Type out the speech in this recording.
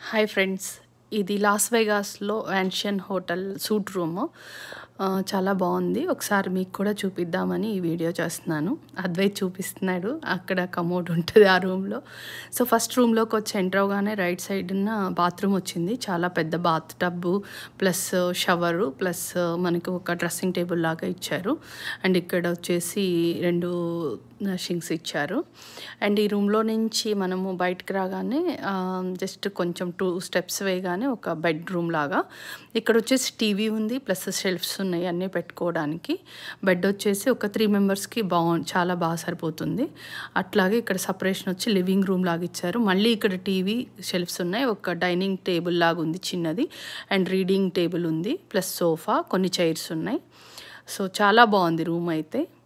hi friends ఇది Las వెగాస్లో యాన్షియన్ హోటల్ సూట్ రూము ఆ, చాలా బాగుంది ఒకసారి మీకు కూడా చూపిద్దామని ఈ వీడియో చేస్తున్నాను అద్వైత్ చూపిస్తున్నాడు అక్కడ కమోడ్ ఉంటుంది ఆ రూమ్లో సో ఫస్ట్ రూమ్లోకి వచ్చి ఎంటర్ అవగానే రైట్ సైడ్ ఉన్న బాత్రూమ్ వచ్చింది చాలా పెద్ద bath tub plus shower plus మనకు ఒక డ్రెస్సింగ్ టేబుల్ లాగా ఇచ్చారు అండ్ ఇక్కడ వచ్చేసి రెండు షింక్స్ ఇచ్చారు అండ్ ఈ రూమ్లో నుంచి మనము బయటకు రాగానే జస్ట్ కొంచెం టూ స్టెప్స్ వేయగానే ఒక బెడ్రూమ్ లాగా ఇక్కడ వచ్చేసి టీవీ ఉంది ప్లస్ షెల్ఫ్స్ ఉన్నాయి అన్నీ పెట్టుకోవడానికి బెడ్ వచ్చేసి ఒక త్రీ మెంబర్స్కి బాగు చాలా బాగా సరిపోతుంది అట్లాగే ఇక్కడ సపరేషన్ వచ్చి లివింగ్ రూమ్ లాగా ఇచ్చారు మళ్ళీ ఇక్కడ టీవీ షెల్ఫ్స్ ఉన్నాయి ఒక డైనింగ్ టేబుల్ లాగా ఉంది చిన్నది అండ్ రీడింగ్ టేబుల్ ఉంది ప్లస్ సోఫా కొన్ని చైర్స్ ఉన్నాయి సో చాలా బాగుంది రూమ్ అయితే